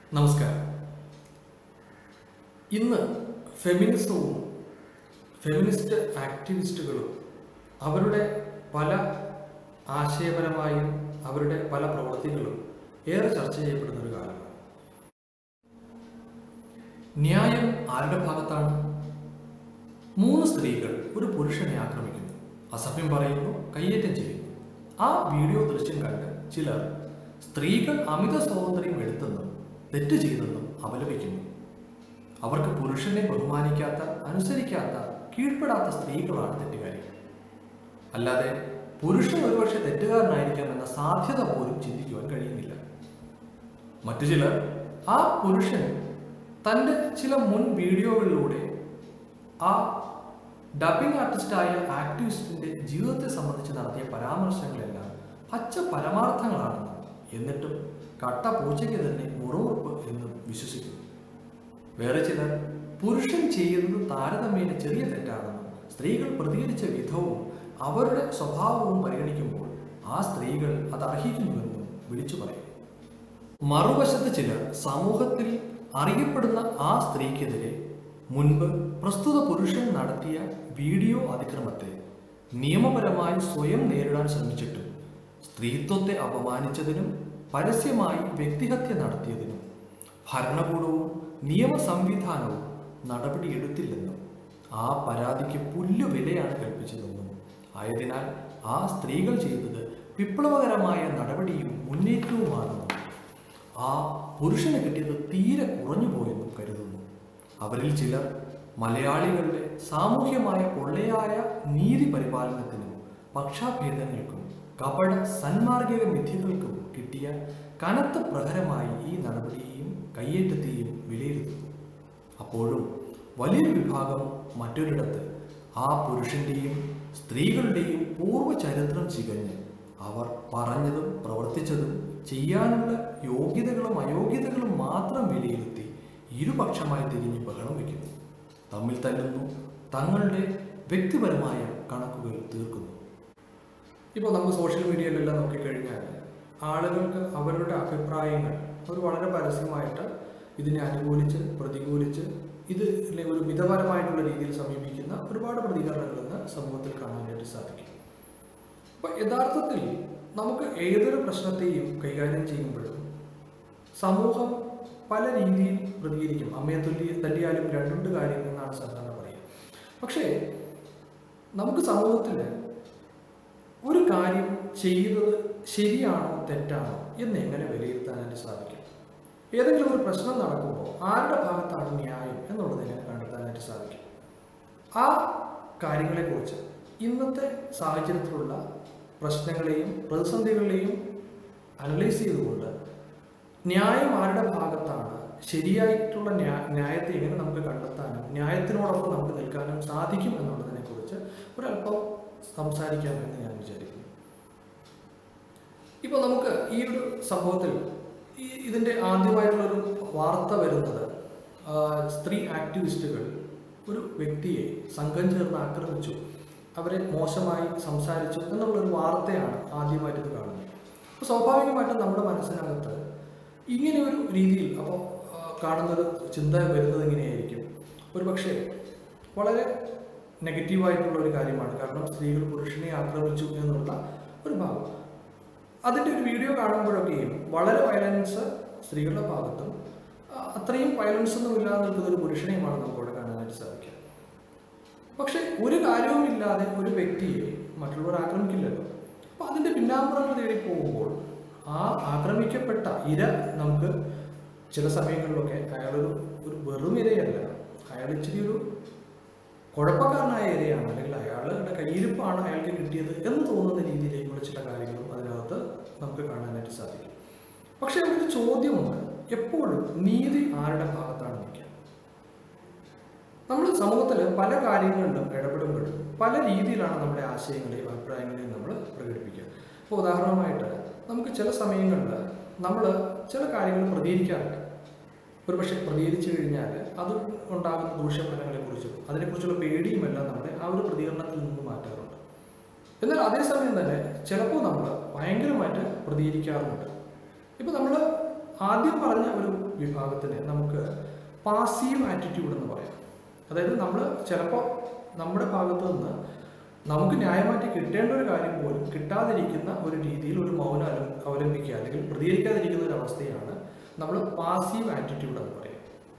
നമസ്കാരം ഇന്ന് ഫെമിനിസവും ഫെമിനിസ്റ്റ് ആക്ടിവിസ്റ്റുകളും അവരുടെ പല ആശയപരമായും അവരുടെ പല പ്രവൃത്തികളും ഏറെ ചർച്ച ചെയ്യപ്പെടുന്ന ഒരു കാലമാണ് ന്യായം ആരുടെ ഭാഗത്താണ് മൂന്ന് സ്ത്രീകൾ ഒരു പുരുഷനെ ആക്രമിക്കുന്നു അസഭ്യം പറയുന്നു കയ്യേറ്റം ചെയ്യുന്നു ആ വീഡിയോ ദൃശ്യം കണ്ട് ചിലർ സ്ത്രീകൾ അമിത സ്വാതന്ത്ര്യം എടുത്തെന്നും തെറ്റ് ചെയ്തെന്നും അപലപിക്കുന്നു അവർക്ക് പുരുഷനെ ബഹുമാനിക്കാത്ത അനുസരിക്കാത്ത കീഴ്പ്പെടാത്ത സ്ത്രീകളാണ് തെറ്റുകാരികൾ അല്ലാതെ പുരുഷൻ ഒരുപക്ഷെ തെറ്റുകാരനായിരിക്കാം എന്ന സാധ്യത പോലും ചിന്തിക്കുവാൻ കഴിയുന്നില്ല മറ്റു ചിലർ ആ പുരുഷൻ തൻ്റെ ചില മുൻ വീഡിയോകളിലൂടെ ആ ഡബിംഗ് ആർട്ടിസ്റ്റായ ആക്ടിവിസ്റ്റിന്റെ ജീവിതത്തെ സംബന്ധിച്ച് നടത്തിയ പരാമർശങ്ങളെല്ലാം പച്ച പരമാർത്ഥങ്ങളാണെന്നും എന്നിട്ടും കട്ട പൂച്ചയ്ക്ക് തന്നെ മുറിവുറപ്പ് എന്നും വിശ്വസിക്കുന്നു വേറെ ചിലർ പുരുഷൻ ചെയ്യുന്നത് താരതമ്യേന ചെറിയ തെറ്റാണെന്നും സ്ത്രീകൾ പ്രതികരിച്ച വിധവും അവരുടെ സ്വഭാവവും പരിഗണിക്കുമ്പോൾ ആ സ്ത്രീകൾ അത് അർഹിക്കുന്നുവെന്നും വിളിച്ചു പറയും മറുവശത്ത് ചിലർ സമൂഹത്തിൽ അറിയപ്പെടുന്ന ആ സ്ത്രീക്കെതിരെ മുൻപ് പ്രസ്തുത പുരുഷൻ നടത്തിയ വീഡിയോ അതിക്രമത്തെ നിയമപരമായി സ്വയം നേരിടാൻ ശ്രമിച്ചിട്ടും സ്ത്രീത്വത്തെ അപമാനിച്ചതിനും പരസ്യമായി വ്യക്തിഹത്യ നടത്തിയതിനും ഭരണകൂടവും നിയമ സംവിധാനവും നടപടിയെടുത്തില്ലെന്നും ആ പരാതിക്ക് പുല്ലു വിലയാണ് കൽപ്പിച്ചതെന്നും ആയതിനാൽ ആ സ്ത്രീകൾ ചെയ്തത് വിപ്ലവകരമായ നടപടിയും മുന്നേറ്റവുമാണെന്നും ആ പുരുഷന് കിട്ടിയത് തീരെ കുറഞ്ഞു പോയെന്നും കരുതുന്നു അവരിൽ ചിലർ മലയാളികളുടെ സാമൂഹ്യമായ പൊള്ളയായ നീതി പരിപാലനത്തിനും പക്ഷാഭേദങ്ങൾക്കും കപട സന്മാർഗിക വിദ്യകൾക്കും കിട്ടിയ കനത്ത പ്രഹരമായി ഈ നടപടിയെയും കയ്യേറ്റത്തെയും വിലയിരുത്തുന്നു അപ്പോഴും വലിയൊരു വിഭാഗം മറ്റൊരിടത്ത് ആ പുരുഷന്റെയും സ്ത്രീകളുടെയും പൂർവ്വ ചരിത്രം ചികഞ്ഞ് അവർ പറഞ്ഞതും പ്രവർത്തിച്ചതും ചെയ്യാനുള്ള യോഗ്യതകളും അയോഗ്യതകളും മാത്രം വിലയിരുത്തി ഇരുപക്ഷമായി തിരിഞ്ഞ് ബഹളം വയ്ക്കുന്നു തമ്മിൽ തല്ലുന്നു തങ്ങളുടെ വ്യക്തിപരമായ കണക്കുകൾ തീർക്കുന്നു ഇപ്പോൾ നമുക്ക് സോഷ്യൽ മീഡിയയിലെല്ലാം നോക്കിക്കഴിഞ്ഞാൽ ആളുകൾക്ക് അവരുടെ അഭിപ്രായങ്ങൾ അവർ വളരെ പരസ്യമായിട്ട് ഇതിനെ അനുകൂലിച്ച് പ്രതികൂലിച്ച് ഇത് ഇല്ലേ ഒരു മിതപരമായിട്ടുള്ള രീതിയിൽ സമീപിക്കുന്ന ഒരുപാട് പ്രതികരണങ്ങൾ ഇന്ന് സമൂഹത്തിൽ കാണാനായിട്ട് സാധിക്കും അപ്പോൾ യഥാർത്ഥത്തിൽ നമുക്ക് ഏതൊരു പ്രശ്നത്തെയും കൈകാര്യം ചെയ്യുമ്പോഴും സമൂഹം പല രീതിയിൽ പ്രതികരിക്കും അമ്മയെ തുല്ലി തല്ലിയാലും രണ്ടുണ്ട് കാര്യം എന്നാണ് സാധാരണ പറയുക പക്ഷേ നമുക്ക് സമൂഹത്തിൽ ഒരു കാര്യം ചെയ്യുന്നത് ശരിയാണോ തെറ്റാണോ എന്ന് എങ്ങനെ വിലയിരുത്താനായിട്ട് സാധിക്കും ഏതെങ്കിലും ഒരു പ്രശ്നം നടക്കുമ്പോൾ ആരുടെ ഭാഗത്താണ് ന്യായം എന്നുള്ളത് എങ്ങനെ കണ്ടെത്താനായിട്ട് സാധിക്കും ആ കാര്യങ്ങളെക്കുറിച്ച് ഇന്നത്തെ സാഹചര്യത്തിലുള്ള പ്രശ്നങ്ങളെയും പ്രതിസന്ധികളെയും അനലൈസ് ചെയ്തുകൊണ്ട് ന്യായം ആരുടെ ഭാഗത്താണ് ശരിയായിട്ടുള്ള ന്യാ- ന്യായത്തെ എങ്ങനെ നമുക്ക് കണ്ടെത്താനും ന്യായത്തിനോടൊപ്പം നമുക്ക് നിൽക്കാനും സാധിക്കും എന്നുള്ളതിനെ കുറിച്ച് ഒരല്പം സംസാരിക്കാമെന്ന് ഞാൻ വിചാരിക്കുന്നു ഇപ്പോൾ നമുക്ക് ഈ ഒരു സംഭവത്തിൽ ഈ ഇതിൻ്റെ ആദ്യമായിട്ടുള്ളൊരു വാർത്ത വരുന്നത് ആ, സ്ത്രീ ആക്ടിവിസ്റ്റുകൾ ഒരു വ്യക്തിയെ സംഘം ചേർന്ന് ആക്രമിച്ചു അവരെ മോശമായി സംസാരിച്ചു എന്നുള്ളൊരു വാർത്തയാണ് ആദ്യമായിട്ട് ഇത് കാണുന്നത് അപ്പോൾ സ്വാഭാവികമായിട്ടും നമ്മുടെ മനസ്സിനകത്ത് ഇങ്ങനെ ഒരു രീതിയിൽ അപ്പോൾ കാണുന്നൊരു ചിന്ത വരുന്നത് എങ്ങനെയായിരിക്കും ഒരു പക്ഷേ വളരെ നെഗറ്റീവായിട്ടുള്ള ഒരു കാര്യമാണ് കാരണം സ്ത്രീകൾ പുരുഷനെ ആക്രമിച്ചു എന്നുള്ള ഒരു ഭാഗം അതിൻ്റെ ഒരു വീഡിയോ കാണുമ്പോഴൊക്കെയും വളരെ വയലൻസ് സ്ത്രീകളുടെ ഭാഗത്തും ആ, അത്രയും വയലൻസ് ഒന്നും ഇല്ലാതെ നിൽക്കുന്ന ഒരു പുരുഷനെയുമാണ് നമുക്കിവിടെ കാണാനായിട്ട് സാധിക്കുക പക്ഷെ ഒരു കാര്യവുമില്ലാതെ ഒരു വ്യക്തിയെ മറ്റുള്ളവർ ആക്രമിക്കില്ലല്ലോ അപ്പൊ അതിന്റെ പിന്നാമ്പുറങ്ങൾ തേടി പോകുമ്പോൾ ആ ആക്രമിക്കപ്പെട്ട ഇര നമുക്ക് ചില സമയങ്ങളിലൊക്കെ അയാളൊരു ഒരു വെറും ഇരയല്ല അയാൾ ഇച്ചിരി ഒരു കുഴപ്പക്കാരനായ ഇരയാണ് അല്ലെങ്കിൽ അയാളുടെ കയ്യിരിപ്പാണ് അയാൾക്ക് കിട്ടിയത് എന്ന് തോന്നുന്ന രീതിയിലേക്കുള്ള ചില കാര്യങ്ങളും അതിനകത്ത് നമുക്ക് കാണാനായിട്ട് സാധിക്കും പക്ഷെ അവിടെ ഒരു ചോദ്യമുണ്ട് എപ്പോഴും നീതി ആരുടെ ഭാഗത്താണ് നിൽക്കുക നമ്മൾ സമൂഹത്തിൽ പല കാര്യങ്ങളിലും ഇടപെടുമ്പോഴും പല രീതിയിലാണ് നമ്മുടെ ആശയങ്ങളെയും അഭിപ്രായങ്ങളെയും നമ്മൾ പ്രകടിപ്പിക്കുക ഇപ്പോൾ ഉദാഹരണമായിട്ട് നമുക്ക് ചില സമയങ്ങളിൽ നമ്മൾ ചില കാര്യങ്ങൾ പ്രതികരിക്കാറുണ്ട് ഒരുപക്ഷെ പ്രതികരിച്ചു കഴിഞ്ഞാൽ അത് ഉണ്ടാകുന്ന ദൂഷ്യഫലങ്ങളെക്കുറിച്ചും അതിനെക്കുറിച്ചുള്ള പേടിയുമെല്ലാം നമ്മളെ ആ ഒരു പ്രതികരണത്തിൽ നിന്ന് മാറ്റാറുണ്ട് എന്നാൽ അതേസമയം തന്നെ ചിലപ്പോൾ നമ്മൾ ഭയങ്കരമായിട്ട് പ്രതികരിക്കാറുമുണ്ട് ഇപ്പം നമ്മൾ ആദ്യം പറഞ്ഞ ഒരു വിഭാഗത്തിനെ നമുക്ക് പാസീവ് ആറ്റിറ്റ്യൂഡ് എന്ന് പറയാം അതായത് നമ്മൾ ചിലപ്പോൾ നമ്മുടെ ഭാഗത്ത് നിന്ന് നമുക്ക് ന്യായമായിട്ട് കിട്ടേണ്ട ഒരു കാര്യം പോലും കിട്ടാതിരിക്കുന്ന ഒരു രീതിയിൽ ഒരു മൗനം അവലം- അവലംബിക്കുക അല്ലെങ്കിൽ പ്രതികരിക്കാതിരിക്കുന്ന ഒരു അവസ്ഥയാണ് നമ്മൾ പാസീവ് ആറ്റിറ്റ്യൂഡ് എന്ന് പറയും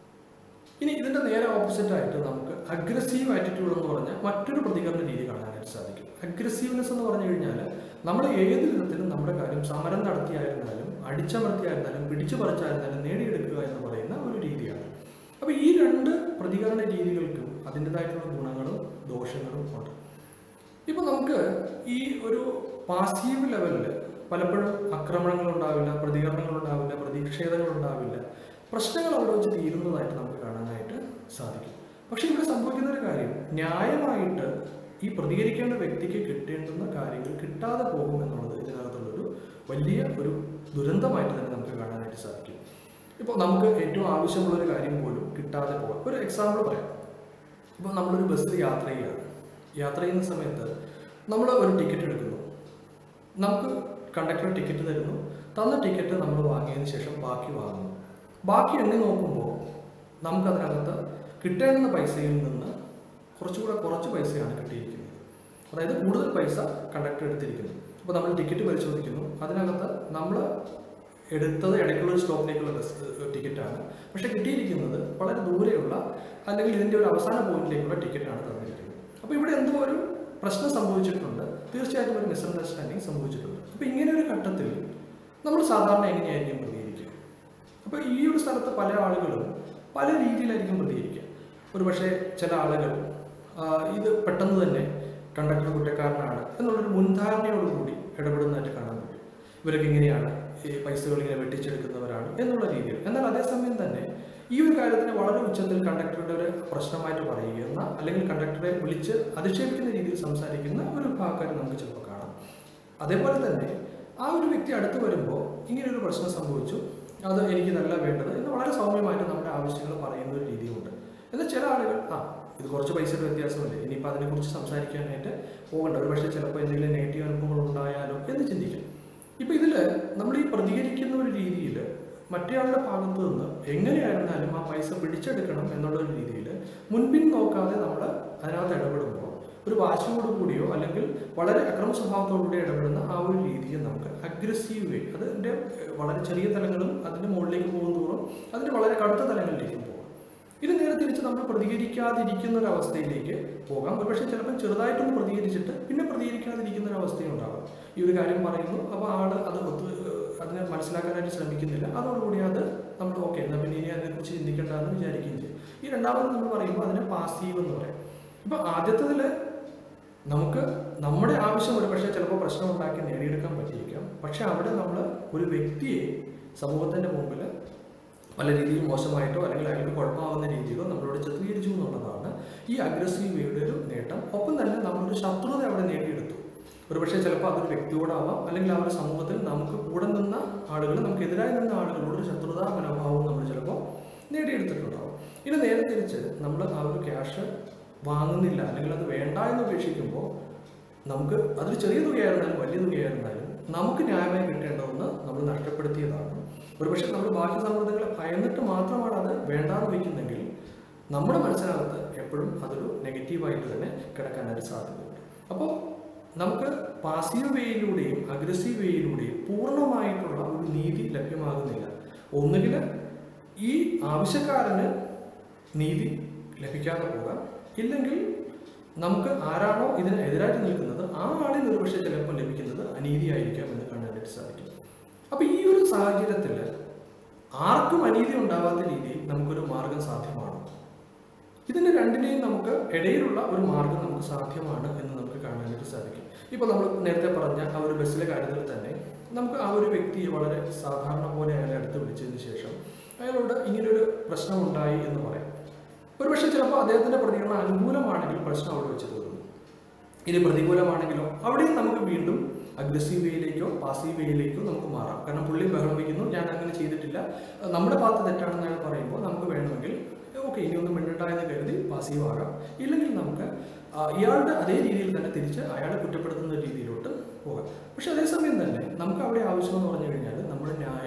ഇനി ഇതിന്റെ നേരെ ഓപ്പോസിറ്റ് ആയിട്ട് നമുക്ക് അഗ്രസീവ് ആറ്റിറ്റ്യൂഡ് എന്ന് പറഞ്ഞാൽ മറ്റൊരു പ്രതികരണ രീതി കാണാനായിട്ട് സാധിക്കും അഗ്രസീവ്നെസ് എന്ന് പറഞ്ഞു കഴിഞ്ഞാൽ നമ്മൾ ഏത് വിധത്തിലും നമ്മുടെ കാര്യം സമരം നടത്തിയായിരുന്നാലും അടിച്ചമർത്തിയായിരുന്നാലും പിടിച്ചു പറിച്ചായിരുന്നാലും നേടിയെടുക്കുക എന്ന് പറയുന്ന ഒരു രീതിയാണ് അപ്പോൾ ഈ രണ്ട് പ്രതികരണ രീതികൾക്കും അതിൻ്റെതായിട്ടുള്ള ഗുണങ്ങളും ദോഷങ്ങളും ഉണ്ട് ഇപ്പോൾ നമുക്ക് ഈ ഒരു പാസീവ് ലെവലിൽ പലപ്പോഴും ആക്രമണങ്ങൾ ഉണ്ടാവില്ല പ്രതികരണങ്ങൾ ഉണ്ടാവില്ല പ്രതിഷേധങ്ങൾ ഉണ്ടാവില്ല പ്രശ്നങ്ങൾ അവിടെ വെച്ച് തീരുന്നതായിട്ട് നമുക്ക് കാണാനായിട്ട് സാധിക്കും പക്ഷേ ഇവിടെ സംഭവിക്കുന്ന ഒരു കാര്യം ന്യായമായിട്ട് ഈ പ്രതികരിക്കേണ്ട വ്യക്തിക്ക് കിട്ടേണ്ടുന്ന കാര്യങ്ങൾ കിട്ടാതെ പോകും എന്നുള്ളത് ഇതിനകത്തുള്ളൊരു വലിയ ഒരു ദുരന്തമായിട്ട് തന്നെ നമുക്ക് കാണാനായിട്ട് സാധിക്കും ഇപ്പോൾ നമുക്ക് ഏറ്റവും ആവശ്യമുള്ള ഒരു കാര്യം പോലും കിട്ടാതെ പോകാം ഒരു എക്സാമ്പിൾ പറയാം ഇപ്പോൾ നമ്മളൊരു ബസ്സിൽ യാത്ര ചെയ്യുകയാണ് യാത്ര ചെയ്യുന്ന സമയത്ത് നമ്മൾ ഒരു ടിക്കറ്റ് എടുക്കുന്നു നമുക്ക് കണ്ടക്ടർ ടിക്കറ്റ് തരുന്നു തന്ന ടിക്കറ്റ് നമ്മൾ വാങ്ങിയതിന് ശേഷം ബാക്കി വാങ്ങുന്നു ബാക്കി എണ്ണി നോക്കുമ്പോൾ നമുക്കതിനകത്ത് കിട്ടേണ്ടുന്ന പൈസയിൽ നിന്ന് കുറച്ചുകൂടെ കുറച്ച് പൈസയാണ് കിട്ടിയിരിക്കുന്നത് അതായത് കൂടുതൽ പൈസ കണ്ടക്ടർ എടുത്തിരിക്കുന്നു അപ്പോൾ നമ്മൾ ടിക്കറ്റ് പരിശോധിക്കുന്നു അതിനകത്ത് നമ്മൾ എടുത്തത് ഇടയ്ക്കുള്ള ഒരു സ്റ്റോപ്പിലേക്കുള്ള ബസ് ടിക്കറ്റാണ് പക്ഷെ കിട്ടിയിരിക്കുന്നത് വളരെ ദൂരെയുള്ള അല്ലെങ്കിൽ ഇതിൻ്റെ ഒരു അവസാന പോയിന്റിലേക്കുള്ള ടിക്കറ്റാണ് തന്നിരിക്കുന്നത് അപ്പോൾ ഇവിടെ എന്തോ ഒരു പ്രശ്നം സംഭവിച്ചിട്ടുണ്ട് തീർച്ചയായിട്ടും ഒരു മിസ്അണ്ടർസ്റ്റാൻഡിങ് സംഭവിച്ചിട്ടുണ്ട് അപ്പോൾ ഇങ്ങനെ ഒരു ഘട്ടത്തിൽ നമ്മൾ സാധാരണ എങ്ങനെയായിരിക്കും പ്രതികരിക്കുക അപ്പോൾ ഈ ഒരു സ്ഥലത്ത് പല ആളുകളും പല രീതിയിലായിരിക്കും പ്രതികരിക്കുക ഒരു പക്ഷേ ചില ആളുകൾ ആ, ഇത് പെട്ടെന്ന് തന്നെ കണ്ടക്ടർ കുറ്റക്കാരനാണ് എന്നുള്ളൊരു മുൻധാരണയോടുകൂടി ഇടപെടുന്നതായിട്ട് കാണാൻ പറ്റും ഇവരൊക്കെ ഇങ്ങനെയാണ് ഈ പൈസകൾ ഇങ്ങനെ വെട്ടിച്ചെടുക്കുന്നവരാണ് എന്നുള്ള രീതിയിൽ എന്നാൽ അതേസമയം തന്നെ ഈ ഒരു കാര്യത്തിന് വളരെ ഉച്ചത്തിൽ കണ്ടക്ടറുടെ ഒരു പ്രശ്നമായിട്ട് പറയുന്ന അല്ലെങ്കിൽ കണ്ടക്ടറെ വിളിച്ച് അധിക്ഷേപിക്കുന്ന രീതിയിൽ സംസാരിക്കുന്ന ഒരു വിഭാഗക്കാർ നമുക്ക് ചിലപ്പോൾ കാണാം അതേപോലെ തന്നെ ആ ഒരു വ്യക്തി അടുത്ത് വരുമ്പോൾ ഇങ്ങനെ ഒരു പ്രശ്നം സംഭവിച്ചു അത് എനിക്ക് നല്ല വേണ്ടത് എന്ന് വളരെ സൗമ്യമായിട്ട് നമ്മുടെ ആവശ്യങ്ങൾ പറയുന്ന ഒരു രീതിയുണ്ട് എന്നാൽ ചില ആളുകൾ ആ ഇത് കുറച്ച് പൈസയുടെ വ്യത്യാസമല്ലേ ഇനിയിപ്പോൾ അതിനെക്കുറിച്ച് സംസാരിക്കാനായിട്ട് പോകണ്ട ഒരു പക്ഷേ ചിലപ്പോൾ എന്തെങ്കിലും നെഗറ്റീവ് അനുഭവങ്ങൾ ഉണ്ടായാലോ എന്ന് ചിന്തിക്കും ഇപ്പം ഇതിൽ നമ്മൾ ഈ പ്രതികരിക്കുന്ന ഒരു രീതിയിൽ മറ്റേയാളുടെ ഭാഗത്ത് നിന്ന് എങ്ങനെയായിരുന്നാലും ആ പൈസ പിടിച്ചെടുക്കണം എന്നുള്ള ഒരു രീതിയിൽ മുൻപിൻ നോക്കാതെ നമ്മൾ അതിനകത്ത് ഇടപെടുമ്പോൾ ഒരു വാശിയോട് കൂടിയോ അല്ലെങ്കിൽ വളരെ അക്രമ സ്വഭാവത്തോടുകൂടി ഇടപെടുന്ന ആ ഒരു രീതിയെ നമുക്ക് അഗ്രസീവ് വേ അതിൻ്റെ ഏഹ്, വളരെ ചെറിയ തലങ്ങളും അതിൻ്റെ മുകളിലേക്ക് പോകും തോറും അതിൻ്റെ വളരെ കടുത്ത തലങ്ങളിലേക്കും പോകാം ഇത് നേരെ തിരിച്ച് നമ്മൾ പ്രതികരിക്കാതിരിക്കുന്ന ഒരു അവസ്ഥയിലേക്ക് പോകാം ഒരുപക്ഷെ ചിലപ്പോൾ ചെറുതായിട്ടൊന്ന് പ്രതികരിച്ചിട്ട് പിന്നെ പ്രതികരിക്കാതിരിക്കുന്ന ഒരു അവസ്ഥയും ഉണ്ടാകാം ഈ ഒരു കാര്യം പറയുന്നു അപ്പോൾ ആള് അത് ഒത്ത് ഏഹ്, അതിനെ മനസ്സിലാക്കാനായിട്ട് ശ്രമിക്കുന്നില്ല അതോടുകൂടി അത് നമ്മൾ ഓക്കെ എന്നാൽ പിന്നെ ഇനി അതിനെക്കുറിച്ച് ചിന്തിക്കേണ്ട എന്ന് വിചാരിക്കുകയും ചെയ്യും ഈ രണ്ടാമത് നമ്മൾ പറയുമ്പോൾ അതിനെ പാസീവ് എന്ന് പറയാം ഇപ്പൊ ആദ്യത്തതിൽ നമുക്ക് നമ്മുടെ ആവശ്യം ഒരു പക്ഷേ ചിലപ്പോൾ പ്രശ്നം ഉണ്ടാക്കി നേടിയെടുക്കാൻ പറ്റിയേക്കാം പക്ഷെ അവിടെ നമ്മൾ ഒരു വ്യക്തിയെ സമൂഹത്തിന്റെ മുമ്പിൽ പല രീതിയിൽ മോശമായിട്ടോ അല്ലെങ്കിൽ അയാൾക്ക് കുഴപ്പമാവുന്ന രീതിയിലോ നമ്മളോട് ചിത്രീകരിച്ചു എന്നുള്ളതാണ് ഈ അഗ്രസീവ് വേയുടെ ഒരു നേട്ടം ഒപ്പം തന്നെ നമ്മളൊരു ശത്രുത അവിടെ നേടിയെടുത്തു ഒരുപക്ഷെ ചിലപ്പോൾ അതൊരു വ്യക്തിയോടാവാം അല്ലെങ്കിൽ ആ ഒരു സമൂഹത്തിൽ നമുക്ക് കൂടെ നിന്ന ആളുകൾ നമുക്ക് എതിരായി നിന്ന ആളുകളോട് ഒരു ശത്രുതാ മനോഭാവവും നമ്മൾ ചിലപ്പോൾ നേടിയെടുത്തിട്ടുണ്ടാവും ഇനി നേരെ തിരിച്ച് നമ്മൾ ആ ഒരു ക്യാഷ് വാങ്ങുന്നില്ല അല്ലെങ്കിൽ അത് വേണ്ട എന്ന് ഉപേക്ഷിക്കുമ്പോൾ നമുക്ക് അതൊരു ചെറിയ തുകയായിരുന്നാലും വലിയ തുകയായിരുന്നാലും നമുക്ക് ന്യായമായി കിട്ടേണ്ടതെന്ന് നമ്മൾ നഷ്ടപ്പെടുത്തിയതാണ് ഒരുപക്ഷെ നമ്മൾ ബാഹ്യ സമ്മർദ്ദങ്ങളെ ഭയന്നിട്ട് മാത്രമാണ് അത് വേണ്ടാന്ന് വയ്ക്കുന്നെങ്കിൽ നമ്മുടെ മനസ്സിനകത്ത് എപ്പോഴും അതൊരു നെഗറ്റീവായിട്ട് തന്നെ കിടക്കാനായിട്ട് സാധ്യതയുണ്ട് അപ്പോൾ നമുക്ക് പാസീവ് വേയിലൂടെയും അഗ്രസീവ് വേയിലൂടെയും പൂർണ്ണമായിട്ടുള്ള ഒരു നീതി ലഭ്യമാകുന്നില്ല ഒന്നുകിൽ ഈ ആവശ്യക്കാരന് നീതി ലഭിക്കാതെ പോകാം ഇല്ലെങ്കിൽ നമുക്ക് ആരാണോ ഇതിന് എതിരായിട്ട് നിൽക്കുന്നത് ആ ആളിൽ ഒരുപക്ഷെ ചിലപ്പോൾ ലഭിക്കുന്നത് അനീതിയായിരിക്കാം എന്ന് കാണാനായിട്ട് സാധിക്കും അപ്പൊ ഈ ഒരു സാഹചര്യത്തിൽ ആർക്കും അനീതി ഉണ്ടാവാത്ത രീതിയിൽ നമുക്കൊരു മാർഗം സാധ്യമാണ് ഇതിന് രണ്ടിനെയും നമുക്ക് ഇടയിലുള്ള ഒരു മാർഗം നമുക്ക് സാധ്യമാണ് എന്ന് നമുക്ക് കാണാനായിട്ട് സാധിക്കും ഇപ്പോൾ നമ്മൾ നേരത്തെ പറഞ്ഞ ആ ഒരു ബസ്സിലെ കാര്യത്തിൽ തന്നെ നമുക്ക് ആ ഒരു വ്യക്തിയെ വളരെ സാധാരണ പോലെ അയാളെ അടുത്ത് വിളിച്ചതിന് ശേഷം അയാളോട് ഇങ്ങനൊരു പ്രശ്നം ഉണ്ടായി എന്ന് പറയാം ഒരുപക്ഷെ ചിലപ്പോൾ അദ്ദേഹത്തിന്റെ പ്രതികരണം അനുകൂലമാണെങ്കിൽ പ്രശ്നം അവിടെ വെച്ച് തീർന്നു ഇനി പ്രതികൂലമാണെങ്കിലോ അവിടെയും നമുക്ക് വീണ്ടും അഗ്രസീവ് വേയിലേക്കോ പാസീവ് വേയിലേക്കോ നമുക്ക് മാറാം കാരണം പുള്ളി ബഹളം വയ്ക്കുന്നു ഞാൻ അങ്ങനെ ചെയ്തിട്ടില്ല അഹ് നമ്മുടെ ഭാഗത്ത് തെറ്റാണെന്ന് അയാൾ പറയുമ്പോൾ നമുക്ക് വേണമെങ്കിൽ ഓക്കെ ഇനി ഒന്നും മിണ്ടണ്ട എന്ന് കരുതി പാസീവ് ആകാം ഇല്ലെങ്കിൽ നമുക്ക് ആ, ഇയാളുടെ അതേ രീതിയിൽ തന്നെ തിരിച്ച് അയാളെ കുറ്റപ്പെടുത്തുന്ന രീതിയിലോട്ട് പോകാം പക്ഷെ അതേസമയം തന്നെ നമുക്ക് അവിടെ ആവശ്യം എന്ന് പറഞ്ഞു കഴിഞ്ഞാൽ നമ്മുടെ ന്യായം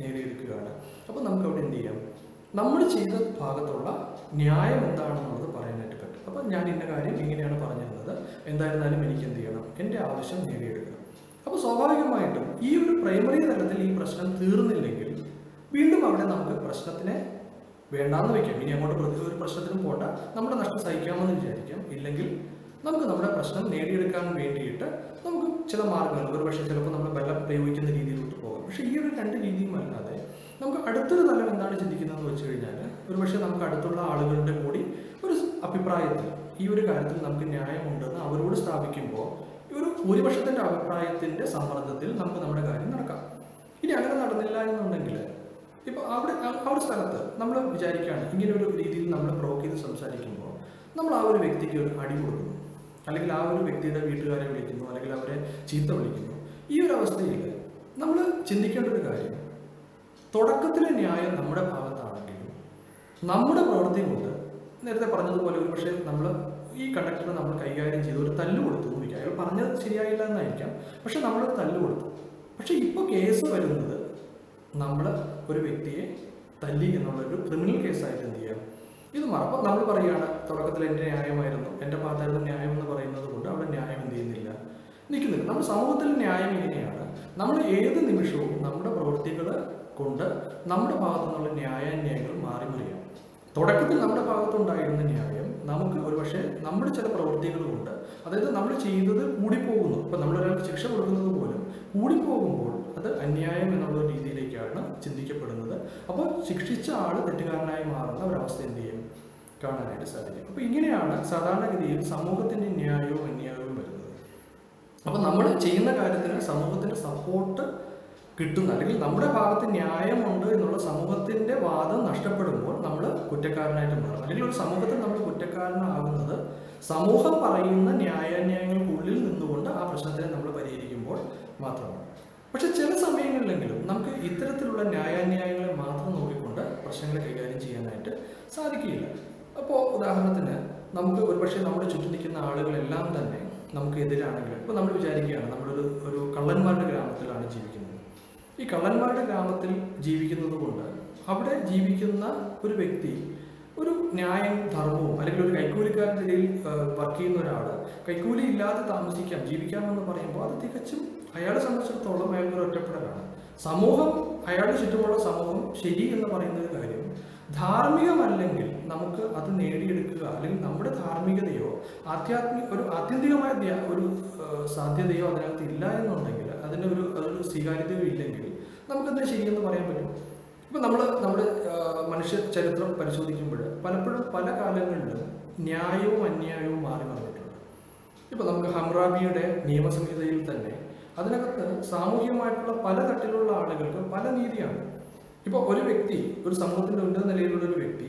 നേടിയെടുക്കുകയാണ് അപ്പോൾ നമുക്ക് അവിടെ എന്ത് ചെയ്യാം നമ്മൾ ചെയ്ത ഭാഗത്തുള്ള ന്യായം എന്താണെന്നുള്ളത് പറയാനായിട്ട് പറ്റും അപ്പം ഞാൻ ഇന്ന കാര്യം ഇങ്ങനെയാണ് പറഞ്ഞിരുന്നത് എന്തായിരുന്നാലും എനിക്ക് എന്ത് ചെയ്യണം എൻ്റെ ആവശ്യം നേടിയെടുക്കണം അപ്പോൾ സ്വാഭാവികമായിട്ടും ഈ ഒരു പ്രൈമറി തലത്തിൽ ഈ പ്രശ്നം തീർന്നില്ലെങ്കിൽ വീണ്ടും അവിടെ നമുക്ക് പ്രശ്നത്തിനെ വേണ്ടാന്ന് വെക്കാം ഇനി അങ്ങോട്ട് പ്രതി ഒരു പ്രശ്നത്തിനും പോണ്ട നമ്മുടെ നഷ്ടം സഹിക്കാമെന്ന് വിചാരിക്കാം ഇല്ലെങ്കിൽ നമുക്ക് നമ്മുടെ പ്രശ്നം നേടിയെടുക്കാൻ വേണ്ടിയിട്ട് നമുക്ക് ചില മാർഗങ്ങൾ ഒരു പക്ഷേ ചിലപ്പോൾ നമ്മൾ ബലം പ്രയോഗിക്കുന്ന രീതിയിലോട്ട് പോകാം പക്ഷേ ഈ ഒരു രണ്ട് രീതിയും അല്ലാതെ നമുക്ക് അടുത്തൊരു തലം എന്താണ് ചിന്തിക്കുന്നതെന്ന് വെച്ച് കഴിഞ്ഞാൽ ഒരു പക്ഷേ നമുക്ക് അടുത്തുള്ള ആളുകളുടെ കൂടി ഒരു അഭിപ്രായത്തിൽ ഈ ഒരു കാര്യത്തിൽ നമുക്ക് ന്യായമുണ്ടെന്ന് അവരോട് സ്ഥാപിക്കുമ്പോൾ ഈ ഒരു ഭൂരിപക്ഷത്തിന്റെ അഭിപ്രായത്തിന്റെ സമ്മർദ്ദത്തിൽ നമുക്ക് നമ്മുടെ കാര്യം നടക്കാം ഇനി അങ്ങനെ നടന്നില്ല എന്നുണ്ടെങ്കിൽ ഇപ്പോൾ അവിടെ ആ ആ ഒരു സ്ഥലത്ത് നമ്മൾ വിചാരിക്കുകയാണ് ഇങ്ങനെ ഒരു രീതിയിൽ നമ്മൾ പ്രൊവോക്ക് ചെയ്ത് സംസാരിക്കുമ്പോൾ നമ്മൾ ആ ഒരു വ്യക്തിക്ക് ഒരു അടി കൊടുക്കുന്നു അല്ലെങ്കിൽ ആ ഒരു വ്യക്തിയുടെ വീട്ടുകാരെ വിളിക്കുന്നു അല്ലെങ്കിൽ അവരെ ചീത്ത വിളിക്കുന്നു ഈ ഒരു അവസ്ഥയിൽ നമ്മൾ ചിന്തിക്കേണ്ട ഒരു കാര്യം തുടക്കത്തിലെ ന്യായം നമ്മുടെ ഭാഗത്താണെങ്കിലും നമ്മുടെ പ്രവൃത്തി കൊണ്ട് നേരത്തെ പറഞ്ഞതുപോലെ ഒരു പക്ഷേ നമ്മൾ ഈ കണ്ടക്ടറെ നമ്മൾ കൈകാര്യം ചെയ്ത് ഒരു തല്ല് കൊടുത്തു എന്ന് വിചാരിക്കാം. അയാൾ പറഞ്ഞത് ശരിയായില്ല എന്നായിരിക്കാം പക്ഷെ നമ്മൾ തല്ല് കൊടുത്തു പക്ഷെ ഇപ്പോൾ കേസ് വരുന്നത് നമ്മൾ ഒരു വ്യക്തിയെ തല്ലി എന്നുള്ളൊരു ക്രിമിനൽ കേസായിട്ട് എന്ത് ചെയ്യാം ഇത് മറപ്പം നമ്മൾ പറയുകയാണ് തുടക്കത്തിൽ എൻ്റെ ന്യായമായിരുന്നു എൻ്റെ ഭാഗത്തായിരുന്നു ന്യായം എന്ന് പറയുന്നത് കൊണ്ട് അവിടെ ന്യായം എന്ത് ചെയ്യുന്നില്ല നിൽക്കുന്നില്ല നമ്മുടെ സമൂഹത്തിൽ ന്യായം ഇങ്ങനെയാണ് നമ്മൾ ഏത് നിമിഷവും നമ്മുടെ പ്രവൃത്തികൾ കൊണ്ട് നമ്മുടെ ഭാഗത്തു നിന്നുള്ള ന്യായാന്യായങ്ങൾ മാറി മറിയാം തുടക്കത്തിൽ നമ്മുടെ ഭാഗത്തുണ്ടായിരുന്ന ന്യായം നമുക്ക് ഒരുപക്ഷെ നമ്മുടെ ചില പ്രവൃത്തികൾ കൊണ്ട് അതായത് നമ്മൾ ചെയ്തത് കൂടിപ്പോകുന്നു ഇപ്പം നമ്മളൊരാൾക്ക് ശിക്ഷ കൊടുക്കുന്നത് പോലും കൂടിപ്പോകുമ്പോൾ അത് അന്യായം എന്നുള്ള രീതിയിലേക്കാണ് ചിന്തിക്കപ്പെടുന്നത് അപ്പോൾ ശിക്ഷിച്ച ആൾ തെറ്റുകാരനായി മാറുന്ന ഒരവസ്ഥ എന്ത് ചെയ്യും കാണാനായിട്ട് സാധിക്കും അപ്പോൾ ഇങ്ങനെയാണ് സാധാരണഗതിയിൽ സമൂഹത്തിൻ്റെ ന്യായവും അന്യായവും വരുന്നത് അപ്പോൾ നമ്മൾ ചെയ്യുന്ന കാര്യത്തിന് സമൂഹത്തിന്റെ സപ്പോർട്ട് കിട്ടുന്ന അല്ലെങ്കിൽ നമ്മുടെ ഭാഗത്ത് ന്യായമുണ്ട് എന്നുള്ള സമൂഹത്തിന്റെ വാദം നഷ്ടപ്പെടുമ്പോൾ നമ്മൾ കുറ്റക്കാരനായിട്ട് മാറും അല്ലെങ്കിൽ ഒരു സമൂഹത്തിൽ നമ്മൾ കുറ്റക്കാരനാകുന്നത് സമൂഹം പറയുന്ന ന്യായാന്യായങ്ങൾക്കുള്ളിൽ നിന്നുകൊണ്ട് ആ പ്രശ്നത്തിനെ നമ്മൾ പരിഹരിക്കുമ്പോൾ മാത്രമാണ് പക്ഷെ ചില സമയങ്ങളിലെങ്കിലും നമുക്ക് ഇത്തരത്തിലുള്ള ന്യായാന്യായങ്ങളെ മാത്രം നോക്കിക്കൊണ്ട് പ്രശ്നങ്ങളെ കൈകാര്യം ചെയ്യാനായിട്ട് സാധിക്കുകയില്ല അപ്പോൾ ഉദാഹരണത്തിന് നമുക്ക് ഒരുപക്ഷെ നമ്മുടെ ചുറ്റും നിൽക്കുന്ന ആളുകളെല്ലാം തന്നെ നമുക്ക് എതിരാണെങ്കിൽ ഇപ്പോൾ നമ്മൾ വിചാരിക്കുകയാണ് നമ്മളൊരു ഒരു കള്ളന്മാരുടെ ഗ്രാമത്തിലാണ് ജീവിക്കുന്നത് ഈ കള്ളന്മാരുടെ ഗ്രാമത്തിൽ ജീവിക്കുന്നത് കൊണ്ട് അവിടെ ജീവിക്കുന്ന ഒരു വ്യക്തി ഒരു ന്യായം ധർമ്മവും അല്ലെങ്കിൽ ഒരു കൈക്കൂലിക്കാരൻ്റെ ഇടയിൽ വർക്ക് ചെയ്യുന്ന ഒരാൾ കൈക്കൂലി ഇല്ലാതെ താമസിക്കാം ജീവിക്കാമെന്ന് പറയുമ്പോൾ അത് തികച്ചും അയാളെ സംബന്ധിച്ചിടത്തോളം അയാൾക്ക് ഒരു ഒറ്റപ്പെടലാണ് സമൂഹം അയാളുടെ ചുറ്റുമുള്ള സമൂഹം ശരി എന്ന് പറയുന്ന ഒരു കാര്യം ധാർമ്മികമല്ലെങ്കിൽ നമുക്ക് അത് നേടിയെടുക്കുക അല്ലെങ്കിൽ നമ്മുടെ ധാർമ്മികതയോ ആധ്യാത്മിക ഒരു ആത്യന്തികമായ ധ്യാ- ഒരു ആ, സാധ്യതയോ അതിനകത്ത് ഇല്ല എന്നുണ്ടെങ്കിൽ അതിന് ഒരു അതൊരു സ്വീകാര്യതയോ ഇല്ലെങ്കിൽ നമുക്കെന്താ ശരിയെന്ന് പറയാൻ പറ്റും ഇപ്പം നമ്മൾ നമ്മുടെ ആ, മനുഷ്യ ചരിത്രം പരിശോധിക്കുമ്പോൾ പലപ്പോഴും പല കാലങ്ങളിലും ന്യായവും അന്യായവും മാറി മറിഞ്ഞിട്ടുണ്ട് ഇപ്പൊ നമുക്ക് ഹംറാബിയുടെ നിയമസംഹിതയിൽ തന്നെ അതിനകത്ത് സാമൂഹികമായിട്ടുള്ള പല തട്ടിലുള്ള ആളുകൾക്ക് പല നീതിയാണ് ഇപ്പൊ ഒരു വ്യക്തി ഒരു സമൂഹത്തിന്റെ ഉന്നത നിലയിലുള്ള ഒരു വ്യക്തി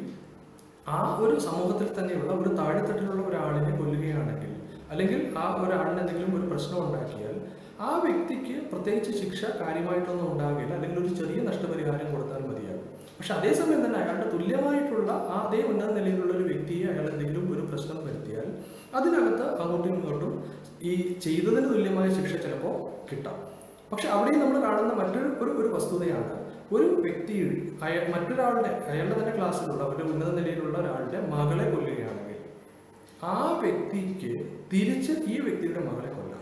ആ ഒരു സമൂഹത്തിൽ തന്നെയുള്ള ഒരു താഴെത്തട്ടിലുള്ള ഒരാളിനെ കൊല്ലുകയാണെങ്കിൽ അല്ലെങ്കിൽ ആ ഒരാളിന് എന്തെങ്കിലും ഒരു പ്രശ്നം ഉണ്ടാക്കിയാൽ ആ വ്യക്തിക്ക് പ്രത്യേകിച്ച് ശിക്ഷ കാര്യമായിട്ടൊന്നും ഉണ്ടാകില്ല അല്ലെങ്കിൽ ഒരു ചെറിയ നഷ്ടപരിഹാരം കൊടുത്താൽ മതിയാകും പക്ഷെ അതേസമയം തന്നെ അയാളുടെ തുല്യമായിട്ടുള്ള ആ അതേ ഉന്നത നിലയിലുള്ള ഒരു വ്യക്തിയെ അയാൾ എന്തെങ്കിലും ഒരു പ്രശ്നം വരുത്തിയാൽ അതിനകത്ത് അങ്ങോട്ടും ഇങ്ങോട്ടും ഈ ചെയ്തതിന് തുല്യമായ ശിക്ഷ ചിലപ്പോൾ കിട്ടാം പക്ഷെ അവിടെയും നമ്മൾ കാണുന്ന മറ്റൊരു ഒരു ഒരു വസ്തുതയാണ് ഒരു വ്യക്തി അയ മറ്റൊരാളുടെ അയാളുടെ തന്നെ ക്ലാസ്സിലുള്ള ഒരു ഉന്നത നിലയിലുള്ള ഒരാളുടെ മകളെ കൊല്ലുകയാണെങ്കിൽ ആ വ്യക്തിക്ക് തിരിച്ച് ഈ വ്യക്തിയുടെ മകളെ കൊല്ലാം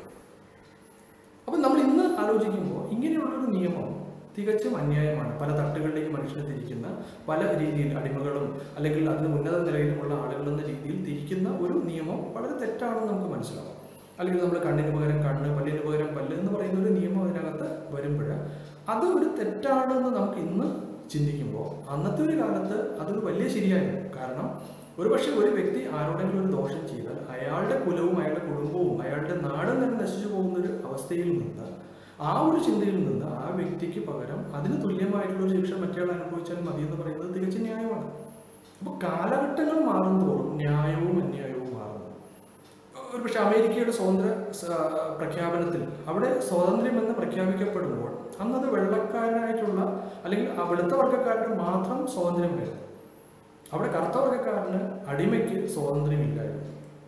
അപ്പൊ നമ്മൾ ഇന്ന് ആലോചിക്കുമ്പോൾ ഇങ്ങനെയുള്ളൊരു നിയമം തികച്ചും അന്യായമാണ് പല തട്ടുകളിലേക്ക് മനുഷ്യനെ തിരിക്കുന്ന പല രീതിയിൽ അടിമകളും അല്ലെങ്കിൽ അതിന് ഉന്നത നിലയിലുമുള്ള ആളുകൾ എന്ന രീതിയിൽ തിരിക്കുന്ന ഒരു നിയമം വളരെ തെറ്റാണെന്ന് നമുക്ക് മനസ്സിലാവും അല്ലെങ്കിൽ നമ്മൾ കണ്ണിന് പകരം കണ്ണ് പല്ലിന് പകരം പല്ല് എന്ന് പറയുന്ന ഒരു നിയമം അതിനകത്ത് വരുമ്പോൾ അത് ഒരു തെറ്റാണെന്ന് നമുക്ക് ഇന്ന് ചിന്തിക്കുമ്പോൾ അന്നത്തെ ഒരു കാലത്ത് അതൊരു വലിയ ശരിയായിരുന്നു കാരണം ഒരു പക്ഷേ ഒരു വ്യക്തി ആരോടെങ്കിലും ഒരു ദോഷം ചെയ്താൽ അയാളുടെ കുലവും അയാളുടെ കുടുംബവും അയാളുടെ നാടും തന്നെ നശിച്ചു പോകുന്ന ഒരു അവസ്ഥയിൽ നിന്ന് ആ ഒരു ചിന്തയിൽ നിന്ന് ആ വ്യക്തിക്ക് പകരം അതിന് തുല്യമായിട്ടുള്ള ഒരു ശിക്ഷ മറ്റേ അനുഭവിച്ചാൽ മതി എന്ന് പറയുന്നത് തികച്ചും ന്യായമാണ് അപ്പോൾ കാലഘട്ടങ്ങൾ മാറുന്തോറും ന്യായവും അന്യായവും മാറുന്നു ഒരു പക്ഷെ അമേരിക്കയുടെ സ്വാതന്ത്ര്യ സ- പ്രഖ്യാപനത്തിൽ അവിടെ സ്വാതന്ത്ര്യം എന്ന് പ്രഖ്യാപിക്കപ്പെടുമ്പോൾ അന്നത് വെള്ളക്കാരനായിട്ടുള്ള അല്ലെങ്കിൽ ആ വെളുത്ത വർഗ്ഗക്കാരന് മാത്രം സ്വാതന്ത്ര്യമായിരുന്നു അവിടെ കറുത്ത വർഗ്ഗക്കാരന് അടിമയ്ക്ക് സ്വാതന്ത്ര്യമില്ലായിരുന്നു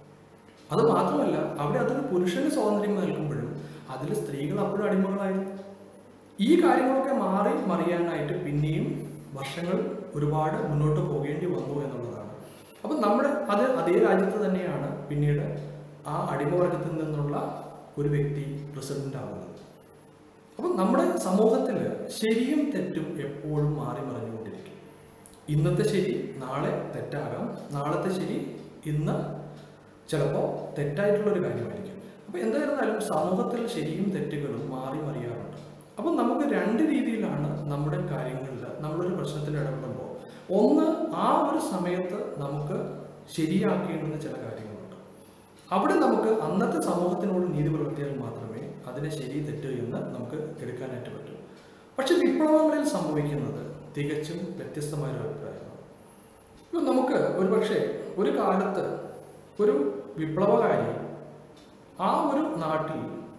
അത് മാത്രമല്ല അവിടെ അതൊരു പുരുഷന് സ്വാതന്ത്ര്യം നൽകുമ്പോഴും അതിൽ സ്ത്രീകൾ അപ്പോഴും അടിമകളായിരുന്നു ഈ കാര്യങ്ങളൊക്കെ മാറി മറിയാനായിട്ട് പിന്നെയും വർഷങ്ങൾ ഒരുപാട് മുന്നോട്ട് പോകേണ്ടി വന്നു എന്നുള്ളതാണ് അപ്പം നമ്മുടെ അത് അതേ രാജ്യത്ത് തന്നെയാണ് പിന്നീട് ആ അടിമവർഗത്തിൽ നിന്നുള്ള ഒരു വ്യക്തി പ്രസിഡന്റ് ആവുന്നത് അപ്പം നമ്മുടെ സമൂഹത്തിൽ ശരിയും തെറ്റും എപ്പോഴും മാറി മറിഞ്ഞുകൊണ്ടിരിക്കും ഇന്നത്തെ ശരി നാളെ തെറ്റാകാം നാളത്തെ ശരി ഇന്ന് ചിലപ്പോൾ തെറ്റായിട്ടുള്ള ഒരു കാര്യമായിരിക്കും അപ്പോൾ എന്തായിരുന്നാലും സമൂഹത്തിൽ ശരിയും തെറ്റുകളും മാറി മറിയാറുണ്ട് അപ്പം നമുക്ക് രണ്ട് രീതിയിലാണ് നമ്മുടെ കാര്യങ്ങളിൽ നമ്മളൊരു പ്രശ്നത്തിൽ ഇടപെടുമ്പോൾ ഒന്ന് ആ ഒരു സമയത്ത് നമുക്ക് ശരിയാക്കേണ്ടുന്ന ചില കാര്യങ്ങളുണ്ട് അവിടെ നമുക്ക് അന്നത്തെ സമൂഹത്തിനോട് നീതി പുലർത്തിയാൽ മാത്രമേ അതിനെ ശരി തെറ്റ് എന്ന് നമുക്ക് എടുക്കാനായിട്ട് പറ്റൂ പക്ഷെ വിപ്ലവങ്ങളിൽ സംഭവിക്കുന്നത് തികച്ചും വ്യത്യസ്തമായ ഒരു അഭിപ്രായമാണ് ഇപ്പം നമുക്ക് ഒരു പക്ഷേ ഒരു കാലത്ത് ഒരു വിപ്ലവകാരി ആ ഒരു നാട്ടിൽ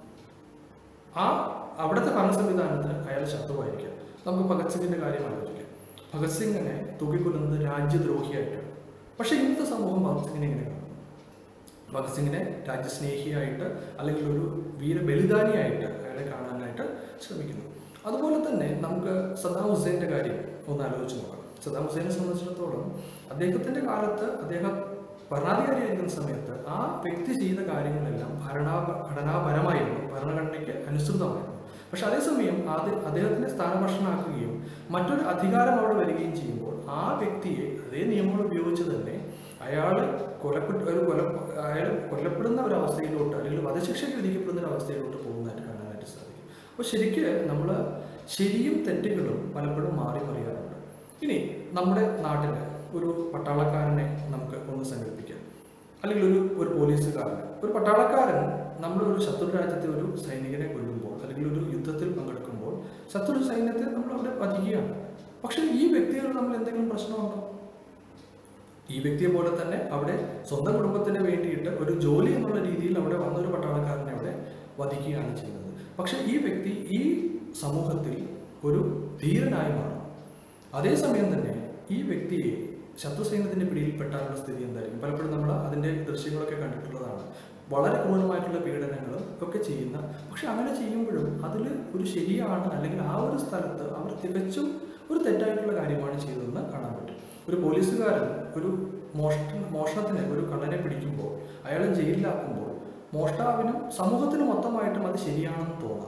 ആ അവിടുത്തെ ഭരണ സംവിധാനത്തിന് അയാൾ ശത്രുവായിരിക്കാം നമുക്ക് ഭഗത് സിംഗിന്റെ കാര്യം ആലോചിക്കാം ഭഗത് സിംഗിനെ തൂക്കിക്കൊല്ലുന്നത് രാജ്യദ്രോഹിയായിട്ടാണ് പക്ഷെ ഇന്നത്തെ സമൂഹം ഭഗത് സിംഗിനെ എങ്ങനെ കാണും ഭഗത് സിംഗിനെ രാജ്യസ്നേഹിയായിട്ട് അല്ലെങ്കിൽ ഒരു വീരബലിദാനിയായിട്ട് അയാളെ കാണാനായിട്ട് ശ്രമിക്കുന്നു അതുപോലെ തന്നെ നമുക്ക് സദ്ദാം ഹുസൈൻ്റെ കാര്യം ഒന്ന് ആലോചിച്ച് നോക്കാം സദ്ദാം ഹുസൈനെ സംബന്ധിച്ചിടത്തോളം അദ്ദേഹത്തിന്റെ കാലത്ത് അദ്ദേഹം ഭരണാധികാരിയായിരിക്കുന്ന സമയത്ത് ആ വ്യക്തി ചെയ്ത കാര്യങ്ങളെല്ലാം ഭരണാ ഘടനാപരമായിരുന്നു ഭരണഘടനയ്ക്ക് അനുസൃതമായിരുന്നു പക്ഷെ അതേസമയം അത് അദ്ദേഹത്തിന്റെ സ്ഥാനഭർഷണമാക്കുകയും മറ്റൊരു അധികാരം അവിടെ വരികയും ചെയ്യുമ്പോൾ ആ വ്യക്തിയെ അതേ നിയമങ്ങൾ ഉപയോഗിച്ച് തന്നെ അയാൾ കൊലപ്പെട്ട ഒരു കൊല അയാൾ കൊല്ലപ്പെടുന്ന ഒരു അവസ്ഥയിലോട്ട് അല്ലെങ്കിൽ വധശിക്ഷയ്ക്ക് വിധിക്കപ്പെടുന്ന ഒരു അവസ്ഥയിലോട്ട് പോകുന്നതായിട്ട് കാണാനായിട്ട് സാധിക്കും അപ്പോൾ ശരിക്ക് നമ്മൾ ശരിയും തെറ്റുകളും പലപ്പോഴും മാറി മറിയാറുണ്ട് ഇനി നമ്മുടെ നാട്ടിൽ ഒരു പട്ടാളക്കാരനെ നമുക്ക് ഒന്ന് സങ്കല്പിക്കാം അല്ലെങ്കിൽ ഒരു ഒരു പോലീസുകാരൻ ഒരു പട്ടാളക്കാരൻ നമ്മുടെ ഒരു ശത്രു രാജ്യത്തെ ഒരു സൈനികനെ കൊല്ലുമ്പോൾ അല്ലെങ്കിൽ ഒരു യുദ്ധത്തിൽ പങ്കെടുക്കുമ്പോൾ ശത്രു സൈന്യത്തെ നമ്മൾ അവിടെ വധിക്കുകയാണ് പക്ഷേ ഈ വ്യക്തികൾ നമ്മൾ എന്തെങ്കിലും പ്രശ്നമുണ്ടോ ഈ വ്യക്തിയെ പോലെ തന്നെ അവിടെ സ്വന്തം കുടുംബത്തിന് വേണ്ടിയിട്ട് ഒരു ജോലി എന്നുള്ള രീതിയിൽ അവിടെ വന്ന ഒരു പട്ടാളക്കാരനെ അവിടെ വധിക്കുകയാണ് ചെയ്യുന്നത് പക്ഷെ ഈ വ്യക്തി ഈ സമൂഹത്തിൽ ഒരു ധീരനായി മാറും അതേസമയം തന്നെ ഈ വ്യക്തിയെ ശത്രു സൈന്യത്തിന്റെ പിടിയിൽപ്പെട്ടാലുള്ള സ്ഥിതി എന്തായിരിക്കും പലപ്പോഴും നമ്മൾ അതിന്റെ ദൃശ്യങ്ങളൊക്കെ കണ്ടിട്ടുള്ളതാണ് വളരെ ക്രൂരമായിട്ടുള്ള പീഡനങ്ങളും ഒക്കെ ചെയ്യുന്ന പക്ഷെ അങ്ങനെ ചെയ്യുമ്പോഴും അതിൽ ഒരു ശരിയാണ് അല്ലെങ്കിൽ ആ ഒരു സ്ഥലത്ത് അവർ തികച്ചും ഒരു തെറ്റായിട്ടുള്ള കാര്യമാണ് ചെയ്തതെന്ന് കാണാൻ പറ്റും ഒരു പോലീസുകാരൻ ഒരു മോഷ മോഷണത്തിന് ഒരു കള്ളനെ പിടിക്കുമ്പോൾ അയാളെ ജയിലിലാക്കുമ്പോൾ മോഷ്ടാവിനും സമൂഹത്തിനും മൊത്തമായിട്ടും അത് ശരിയാണെന്ന് തോന്നാം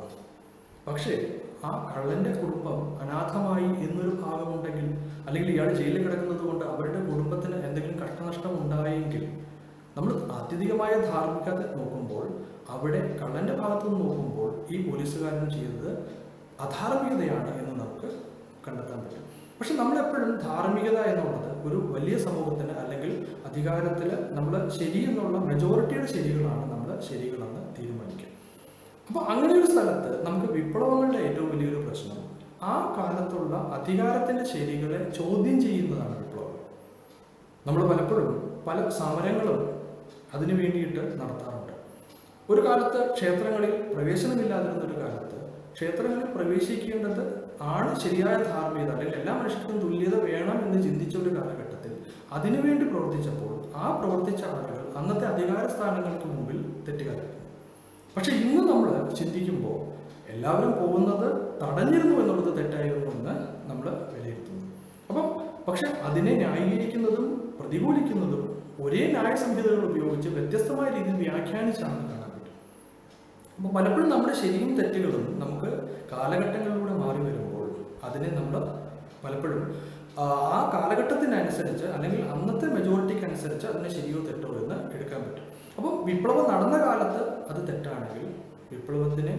പക്ഷേ ആ കള്ളന്റെ കുടുംബം അനാഥമായി എന്നൊരു ഭാഗമുണ്ടെങ്കിൽ അല്ലെങ്കിൽ ഇയാൾ ജയിലിൽ കിടക്കുന്നത് കൊണ്ട് അവരുടെ കുടുംബത്തിന് എന്തെങ്കിലും കഷ്ടനഷ്ടം ഉണ്ടായെങ്കിൽ നമ്മൾ അത്യധികമായ ധാർമ്മികത നോക്കുമ്പോൾ അവിടെ കള്ളന്റെ ഭാഗത്തു നിന്ന് നോക്കുമ്പോൾ ഈ പോലീസുകാരൻ ചെയ്തത് അധാർമികതയാണ് എന്ന് നമുക്ക് കണ്ടെത്താൻ പറ്റും പക്ഷെ നമ്മളെപ്പോഴും ധാർമ്മികത എന്നുള്ളത് ഒരു വലിയ സമൂഹത്തിന് അല്ലെങ്കിൽ അധികാരത്തിൽ നമ്മൾ ശരി എന്നുള്ള മെജോറിറ്റിയുടെ ശരികളാണ് നമ്മൾ ശരികളെന്ന് തീരുമാനിക്കുക അപ്പോൾ അങ്ങനെ ഒരു സ്ഥലത്ത് നമുക്ക് വിപ്ലവങ്ങളുടെ ഏറ്റവും വലിയൊരു പ്രശ്നം ആ കാലത്തുള്ള അധികാരത്തിന്റെ ശരികളെ ചോദ്യം ചെയ്യുന്നതാണ് വിപ്ലവം നമ്മൾ പലപ്പോഴും പല സമരങ്ങളും അതിനു വേണ്ടിയിട്ട് നടത്താറുണ്ട് ഒരു കാലത്ത് ക്ഷേത്രങ്ങളിൽ പ്രവേശനമില്ലാതിരുന്ന ഒരു കാലത്ത് ക്ഷേത്രങ്ങളിൽ പ്രവേശിക്കേണ്ടത് ആണ് ശരിയായ ധാർമ്മികത അല്ലെങ്കിൽ എല്ലാ മനുഷ്യർക്കും തുല്യത വേണം എന്ന് ചിന്തിച്ച ഒരു കാലഘട്ടത്തിൽ അതിനുവേണ്ടി പ്രവർത്തിച്ചപ്പോൾ ആ പ്രവർത്തിച്ച ആളുകൾ അന്നത്തെ അധികാര സ്ഥാനങ്ങൾക്ക് മുമ്പിൽ തെറ്റുകാരായിരുന്നു പക്ഷെ ഇന്ന് നമ്മൾ ചിന്തിക്കുമ്പോൾ എല്ലാവരും പോകുന്നത് തടഞ്ഞിരുന്നു എന്നുള്ളത് തെറ്റായിരുന്നു എന്ന് നമ്മൾ വിലയിരുത്തുന്നു അപ്പം പക്ഷെ അതിനെ ന്യായീകരിക്കുന്നതും പ്രതികൂലിക്കുന്നതും ഒരേ ന്യായ സംഹിതകൾ ഉപയോഗിച്ച് വ്യത്യസ്തമായ രീതിയിൽ വ്യാഖ്യാനിച്ചാണ് കാണാൻ പറ്റും അപ്പോൾ പലപ്പോഴും നമ്മുടെ ശരിയും തെറ്റുകളും നമുക്ക് കാലഘട്ടങ്ങളിലൂടെ മാറി വരുമ്പോൾ അതിനെ നമ്മൾ പലപ്പോഴും ആ ആ കാലഘട്ടത്തിനനുസരിച്ച് അല്ലെങ്കിൽ അന്നത്തെ മെജോറിറ്റിക്ക് അനുസരിച്ച് അതിനെ ശരിയോ തെറ്റോ എന്ന് എടുക്കാൻ പറ്റും അപ്പോൾ വിപ്ലവം നടന്ന കാലത്ത് അത് തെറ്റാണെങ്കിൽ വിപ്ലവത്തിനെ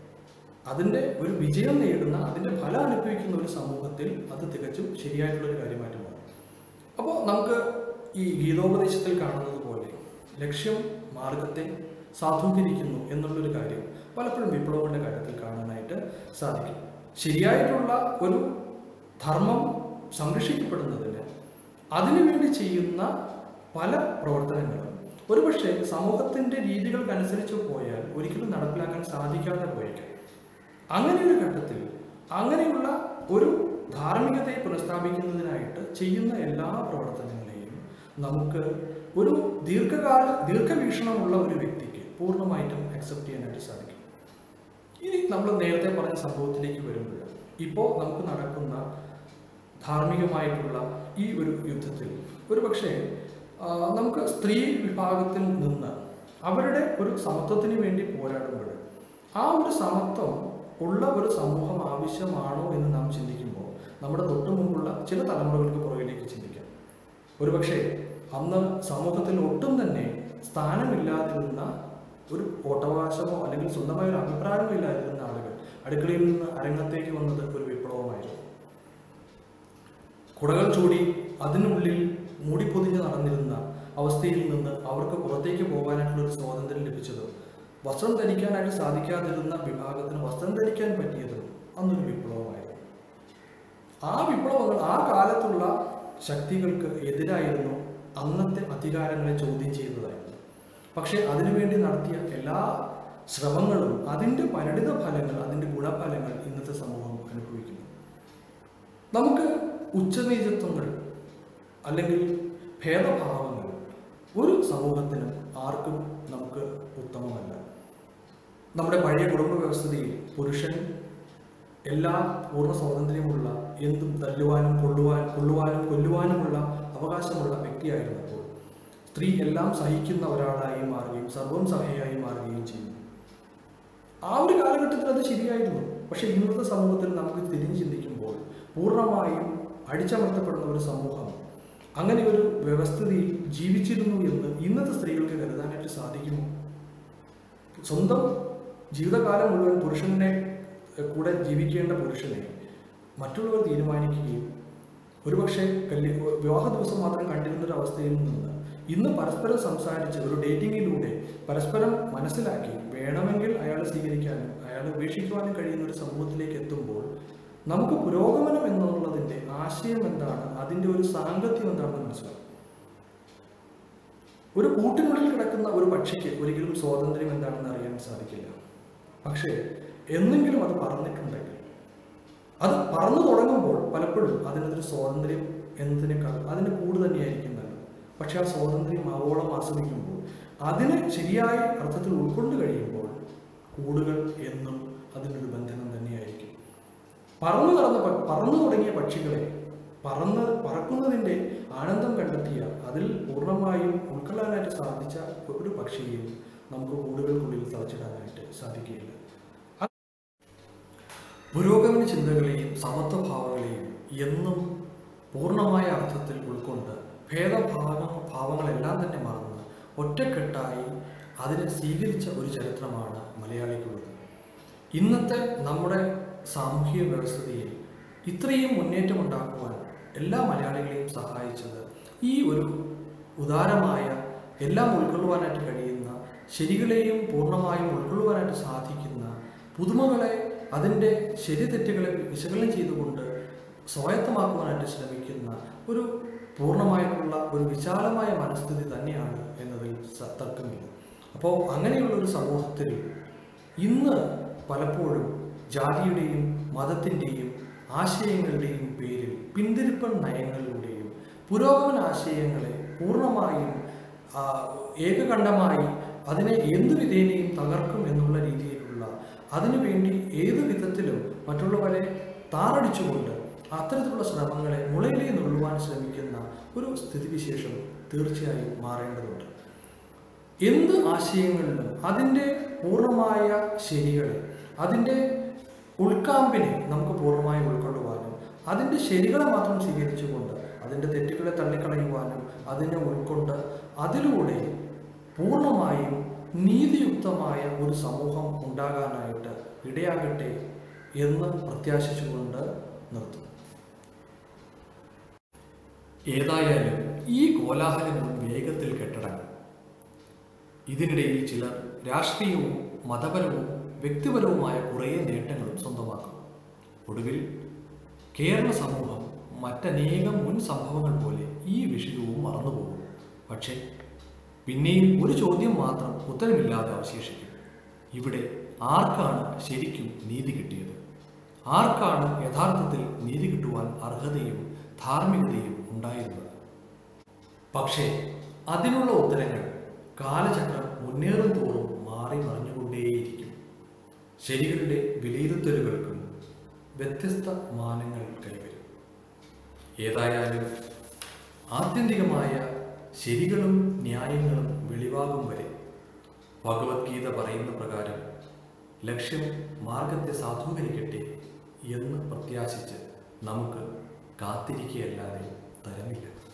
അതിൻ്റെ ഒരു വിജയം നേടുന്ന അതിൻ്റെ ഫലം അനുഭവിക്കുന്ന ഒരു സമൂഹത്തിൽ അത് തികച്ചും ശരിയായിട്ടുള്ള ഒരു കാര്യമായിട്ട് മാറും അപ്പോൾ നമുക്ക് ഈ ഗീതോപദേശത്തിൽ കാണുന്നത് പോലെ ലക്ഷ്യം മാർഗത്തെ സാധൂകരിക്കുന്നു എന്നുള്ളൊരു കാര്യം പലപ്പോഴും വിപ്ലവങ്ങളുടെ കാര്യത്തിൽ കാണാനായിട്ട് സാധിക്കും ശരിയായിട്ടുള്ള ഒരു ധർമ്മം സംരക്ഷിക്കപ്പെടുന്നതിന് അതിനുവേണ്ടി ചെയ്യുന്ന പല പ്രവർത്തനങ്ങളും ഒരുപക്ഷെ സമൂഹത്തിന്റെ രീതികൾക്കനുസരിച്ച് പോയാൽ ഒരിക്കലും നടപ്പിലാക്കാൻ സാധിക്കാതെ പോയേക്കാം അങ്ങനെ ഒരു ഘട്ടത്തിൽ അങ്ങനെയുള്ള ഒരു ധാർമ്മികതയെ പുനഃസ്ഥാപിക്കുന്നതിനായിട്ട് ചെയ്യുന്ന എല്ലാ പ്രവർത്തനങ്ങളെയും നമുക്ക് ഒരു ദീർഘകാല ദീർഘവീക്ഷണമുള്ള ഒരു വ്യക്തിക്ക് പൂർണ്ണമായിട്ടും അക്സെപ്റ്റ് ചെയ്യാനായിട്ട് സാധിക്കും ഇനി നമ്മൾ നേരത്തെ പറഞ്ഞ സംഭവത്തിലേക്ക് വരുമ്പോൾ ഇപ്പോൾ നമുക്ക് നടക്കുന്ന ധാർമ്മികമായിട്ടുള്ള ഈ ഒരു യുദ്ധത്തിൽ ഒരു പക്ഷേ ആ, നമുക്ക് സ്ത്രീ വിഭാഗത്തിൽ നിന്ന് അവരുടെ ഒരു സമത്വത്തിന് വേണ്ടി പോരാടുമ്പോൾ ആ ഒരു സമത്വം ഉള്ള ഒരു സമൂഹം ആവശ്യമാണോ എന്ന് നാം ചിന്തിക്കുമ്പോൾ നമ്മുടെ തൊട്ടു മുമ്പുള്ള ചില തലമുറകൾക്ക് പുറകിലേക്ക് ചിന്തിക്കാം ഒരുപക്ഷെ അന്ന് സമൂഹത്തിൽ ഒട്ടും തന്നെ സ്ഥാനമില്ലാതിരുന്ന ഒരു വോട്ടവകാശമോ അല്ലെങ്കിൽ സ്വന്തമായ ഒരു അഭിപ്രായമോ ഇല്ലാതിരുന്ന ആളുകൾ അടുക്കളയിൽ നിന്ന് അരങ്ങത്തേക്ക് വന്നത് ഒരു വിപ്ലവമായിരുന്നു കുടകൾ ചൂടി അതിനുള്ളിൽ മൂടിപ്പൊതിഞ്ഞ് നടന്നിരുന്ന അവസ്ഥയിൽ നിന്ന് അവർക്ക് പുറത്തേക്ക് പോകാനായിട്ടുള്ള ഒരു സ്വാതന്ത്ര്യം ലഭിച്ചത് വസ്ത്രം ധരിക്കാനായിട്ട് സാധിക്കാതിരുന്ന വിഭാഗത്തിന് വസ്ത്രം ധരിക്കാൻ പറ്റിയത് അന്നൊരു വിപ്ലവമായിരുന്നു ആ വിപ്ലവങ്ങൾ ആ കാലത്തുള്ള ശക്തികൾക്ക് എതിരായിരുന്നു അന്നത്തെ അധികാരങ്ങളെ ചോദ്യം ചെയ്യുന്നതായിരുന്നു പക്ഷേ അതിനുവേണ്ടി നടത്തിയ എല്ലാ ശ്രമങ്ങളും അതിൻ്റെ പരിണിത ഫലങ്ങൾ അതിൻ്റെ ഗുണഫലങ്ങൾ ഇന്നത്തെ സമൂഹം അനുഭവിക്കുന്നു നമുക്ക് ഉച്ചനീചത്വങ്ങൾ അല്ലെങ്കിൽ ഭേദഭാവങ്ങൾ ഒരു സമൂഹത്തിനും ആർക്കും നമുക്ക് ഉത്തമമല്ല നമ്മുടെ പഴയ കുടുംബ വ്യവസ്ഥയിൽ പുരുഷൻ എല്ലാ പൂർണ്ണ സ്വാതന്ത്ര്യമുള്ള എന്തും തല്ലുവാനും കൊള്ളുവാൻ കൊള്ളുവാനും കൊല്ലുവാനുമുള്ള അവകാശമുള്ള വ്യക്തിയായിരുന്നപ്പോൾ സ്ത്രീ എല്ലാം സഹിക്കുന്ന ഒരാളായി മാറുകയും സർവം സഹയായി മാറുകയും ചെയ്യുന്നു ആ ഒരു കാലഘട്ടത്തിൽ അത് ശരിയായിരുന്നു പക്ഷെ ഇന്നത്തെ സമൂഹത്തിൽ നമുക്ക് തിരിഞ്ഞു ചിന്തിക്കുമ്പോൾ പൂർണ്ണമായും അടിച്ചമർത്തപ്പെടുന്ന ഒരു സമൂഹം അങ്ങനെ ഒരു വ്യവസ്ഥിതിയിൽ ജീവിച്ചിരുന്നു എന്ന് ഇന്നത്തെ സ്ത്രീകൾക്ക് കരുതാനായിട്ട് സാധിക്കുമോ സ്വന്തം ജീവിതകാലം മുഴുവൻ പുരുഷനെ എഹ്, കൂടെ ജീവിക്കേണ്ട പുരുഷനെ മറ്റുള്ളവർ തീരുമാനിക്കുകയും ഒരുപക്ഷെ കല്യ വിവാഹ ദിവസം മാത്രം കണ്ടിരുന്ന ഒരു അവസ്ഥയിൽ നിന്ന് ഇന്ന് പരസ്പരം സംസാരിച്ച് ഒരു ഡേറ്റിങ്ങിലൂടെ പരസ്പരം മനസ്സിലാക്കി വേണമെങ്കിൽ അയാളെ സ്വീകരിക്കാനും അയാളെ ഉപേക്ഷിക്കുവാനും കഴിയുന്ന ഒരു സമൂഹത്തിലേക്ക് എത്തുമ്പോൾ നമുക്ക് പുരോഗമനം എന്നുള്ളതിൻ്റെ ആശയം എന്താണ് അതിൻ്റെ ഒരു സാങ്കത്യം എന്താണെന്ന് മനസ്സിലാക്കും ഒരു കൂട്ടിനുള്ളിൽ കിടക്കുന്ന ഒരു പക്ഷിക്ക് ഒരിക്കലും സ്വാതന്ത്ര്യം എന്താണെന്ന് അറിയാൻ സാധിക്കില്ല പക്ഷേ എന്നെങ്കിലും അത് പറഞ്ഞിട്ടുണ്ടെങ്കിൽ അത് പറന്നു തുടങ്ങുമ്പോൾ പലപ്പോഴും അതിനൊരു സ്വാതന്ത്ര്യം എന്നതിനേക്കാൾ അതിൻ്റെ കൂട് തന്നെയായിരിക്കും നല്ലത് പക്ഷെ ആ സ്വാതന്ത്ര്യം ആവോളം ആസ്വദിക്കുമ്പോൾ അതിനെ ശരിയായ അർത്ഥത്തിൽ ഉൾക്കൊണ്ട് കഴിയുമ്പോൾ കൂടുകൾ എന്നും അതിനൊരു ബന്ധനം തന്നെയായിരിക്കും പറന്നു നടന്ന പ- പറന്നു തുടങ്ങിയ പക്ഷികളെ പറന്ന് പറക്കുന്നതിൻ്റെ ആനന്ദം കണ്ടെത്തിയ അതിൽ പൂർണ്ണമായും ഉൾക്കൊള്ളാനായിട്ട് സാധിച്ച ഒരു പക്ഷിയെയും നമുക്ക് കൂടുകൾക്കുള്ളിൽ തളച്ചിടാനായിട്ട് സാധിക്കുകയില്ല പുരോഗമന ചിന്തകളെയും സമത്വഭാവങ്ങളെയും എന്നും പൂർണ്ണമായ അർത്ഥത്തിൽ ഉൾക്കൊണ്ട് ഭേദഭാവ ഭാവങ്ങളെല്ലാം തന്നെ മറന്ന് ഒറ്റക്കെട്ടായി അതിനെ സ്വീകരിച്ച ഒരു ചരിത്രമാണ് മലയാളിക്കുള്ളത് ഇന്നത്തെ നമ്മുടെ സാമൂഹിക വ്യവസ്ഥയിൽ ഇത്രയും മുന്നേറ്റം ഉണ്ടാക്കുവാൻ എല്ലാ മലയാളികളെയും സഹായിച്ചത് ഈ ഒരു ഉദാരമായ എല്ലാം ഉൾക്കൊള്ളുവാനായിട്ട് കഴിയുന്ന ശരികളെയും പൂർണ്ണമായും ഉൾക്കൊള്ളുവാനായിട്ട് സാധിക്കുന്ന പുതുമകളെ അതിൻ്റെ ശരി തെറ്റുകളെ വിശകലനം ചെയ്തുകൊണ്ട് സ്വായത്തമാക്കുവാനായിട്ട് ശ്രമിക്കുന്ന ഒരു പൂർണ്ണമായിട്ടുള്ള ഒരു വിശാലമായ മനസ്ഥിതി തന്നെയാണ് എന്നതിൽ സ- തർക്കമില്ല അപ്പോൾ അങ്ങനെയുള്ള ഒരു സമൂഹത്തിൽ ഇന്ന് പലപ്പോഴും ജാതിയുടെയും മതത്തിൻ്റെയും ആശയങ്ങളുടെയും പേരിൽ പിന്തിരിപ്പൻ നയങ്ങളിലൂടെയും പുരോഗമന ആശയങ്ങളെ പൂർണ്ണമായും ആ, ഏകകണ്ഠമായി അതിനെ എന്ത് വിധേനയും തകർക്കും എന്നുള്ള രീതിയിലുള്ള അതിനുവേണ്ടി ഏത് വിധത്തിലും മറ്റുള്ളവരെ താറടിച്ചുകൊണ്ട് അത്തരത്തിലുള്ള ശ്രമങ്ങളെ മുളയിലേ നുള്ളുവാൻ ശ്രമിക്കുന്ന ഒരു സ്ഥിതിവിശേഷം തീർച്ചയായും മാറേണ്ടതുണ്ട് എന്ത് ആശയങ്ങളിലും അതിൻ്റെ പൂർണ്ണമായ ശരികളെ അതിൻ്റെ ഉൾക്കാമ്പിനെ നമുക്ക് പൂർണ്ണമായി ഉൾക്കൊള്ളുവാനും അതിൻ്റെ ശരികളെ മാത്രം സ്വീകരിച്ചുകൊണ്ട് അതിൻ്റെ തെറ്റുകളെ തള്ളിക്കളയുവാനും അതിനെ ഉൾക്കൊണ്ട് അതിലൂടെ പൂർണ്ണമായും നീതിയുക്തമായ ഒരു സമൂഹം ഉണ്ടാകാനായിട്ട് ഇടയാകട്ടെ എന്ന് പ്രത്യാശിച്ചുകൊണ്ട് നിർത്തും ഏതായാലും ഈ കോലാഹലങ്ങൾ വേഗത്തിൽ കെട്ടടങ്ങും ഇതിനിടയിൽ ചിലർ രാഷ്ട്രീയവും മതപരവും വ്യക്തിപരവുമായ കുറേ നേട്ടങ്ങളും സ്വന്തമാക്കും ഒടുവിൽ കേരള സമൂഹം മറ്റനേകം മുൻ സംഭവങ്ങൾ പോലെ ഈ വിഷയവും മറന്നുപോകും പക്ഷേ പിന്നെയും ഒരു ചോദ്യം മാത്രം ഉത്തരമില്ലാതെ അവശേഷിക്കും ഇവിടെ ആർക്കാണ് ശരിക്കും നീതി കിട്ടിയത് ആർക്കാണ് യഥാർത്ഥത്തിൽ നീതി കിട്ടുവാൻ അർഹതയും ധാർമ്മികതയും ഉണ്ടായിരുന്നത് പക്ഷേ അതിനുള്ള ഉത്തരങ്ങൾ കാലചക്രം മുന്നേറും തോറും മാറി മറിഞ്ഞുകൊണ്ടേയിരിക്കും ശരികളുടെ വിലയിരുത്തലുകൾക്കും വ്യത്യസ്ത മാനങ്ങൾ കൈവരും ഏതായാലും ആത്യന്തികമായ ശരികളും ന്യായങ്ങളും വെളിവാകും വരെ ഭഗവത്ഗീത പറയുന്ന പ്രകാരം ലക്ഷ്യം മാർഗത്തെ സാധൂകരിക്കട്ടെ എന്ന് പ്രത്യാശിച്ച് നമുക്ക് കാത്തിരിക്കുകയല്ലാതെ തരമില്ല